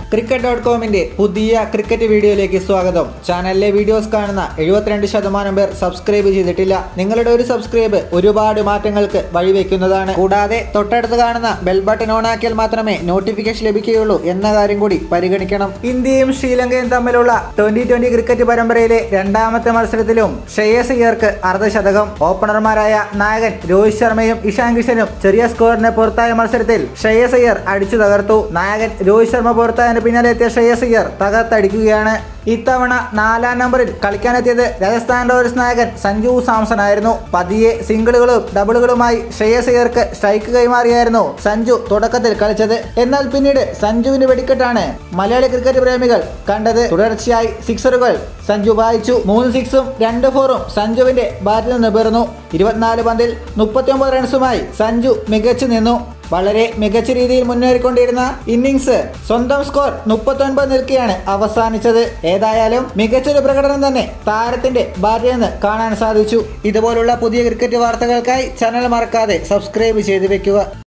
cricket dot കോമിന്റെ പുതിയ cricket വീഡിയോയിലേക്ക് സ്വാഗതം ചാനലിലെ വീഡിയോസ് കാണുന്ന എഴുപത്തിരണ്ട് ശതമാനം പേർ സബ്സ്ക്രൈബ് ചെയ്തിട്ടില്ല നിങ്ങളുടെ ഒരു സബ്സ്ക്രൈബ് ഒരുപാട് മാറ്റങ്ങൾക്ക് വഴിവെക്കുന്നതാണ് കൂടാതെ തൊട്ടടുത്ത് കാണുന്ന ബെൽ ബട്ടൺ ഓൺ ആക്കിയാൽ മാത്രമേ നോട്ടിഫിക്കേഷൻ ലഭിക്കുകയുള്ളൂ എന്ന കാര്യം കൂടി പരിഗണിക്കണം ഇന്ത്യയും ശ്രീലങ്കയും തമ്മിലുള്ള ട്വന്റി ട്വന്റി ക്രിക്കറ്റ് പരമ്പരയിലെ രണ്ടാമത്തെ മത്സരത്തിലും ഷെയ്യസ് ഇയർക്ക് അർദ്ധശതകം ഓപ്പണർമാരായ നായകൻ രോഹിത് ശർമ്മയും ഇഷാൻ കിഷനും ചെറിയ സ്കോറിന് പുറത്തായ മത്സരത്തിൽ ഷെയ്യസ് അയ്യർ അടിച്ചു തകർത്തു നായകൻ രോഹിത് ശർമ്മ പുറത്തായതിന് പിന്നാലെ എത്തിയ ശ്രേയസ് അയ്യർ തകർത്തടിക്കുകയാണ് ഇത്തവണ നാലാം നമ്പറിൽ കളിക്കാനെത്തിയത് രാജസ്ഥാൻ റോയൽസ് നായകൻ സഞ്ജു സാംസൺ ആയിരുന്നു പതിയെ സിംഗിളുകളും ഡബിളുകളുമായി ശ്രേയസ് അയ്യർക്ക് സ്ട്രൈക്ക് കൈമാറിയായിരുന്നു സഞ്ജു തുടക്കത്തിൽ കളിച്ചത് എന്നാൽ പിന്നീട് സഞ്ജുവിന് വെടിക്കെട്ടാണ് മലയാളി ക്രിക്കറ്റ് പ്രേമികൾ കണ്ടത് തുടർച്ചയായി സിക്സറുകൾ സഞ്ജു വായിച്ചു മൂന്ന് സിക്സും രണ്ട് ഫോറും സഞ്ജുവിന്റെ ബാറ്റിൽ നിന്ന് പിറന്നു ഇരുപത്തിനാല് പന്തിൽ മുപ്പത്തിയൊമ്പത് റൺസുമായി സഞ്ജു മികച്ചു നിന്നു വളരെ മികച്ച രീതിയിൽ മുന്നേറിക്കൊണ്ടിരുന്ന ഇന്നിങ്സ് സ്വന്തം സ്കോർ മുപ്പത്തൊൻപത് നിൽക്കെയാണ് അവസാനിച്ചത് ഏതായാലും മികച്ചൊരു പ്രകടനം തന്നെ താരത്തിന്റെ ബാറ്റിൽ നിന്ന് കാണാൻ സാധിച്ചു ഇതുപോലുള്ള പുതിയ ക്രിക്കറ്റ് വാർത്തകൾക്കായി ചാനൽ മറക്കാതെ സബ്സ്ക്രൈബ് ചെയ്തു വെക്കുക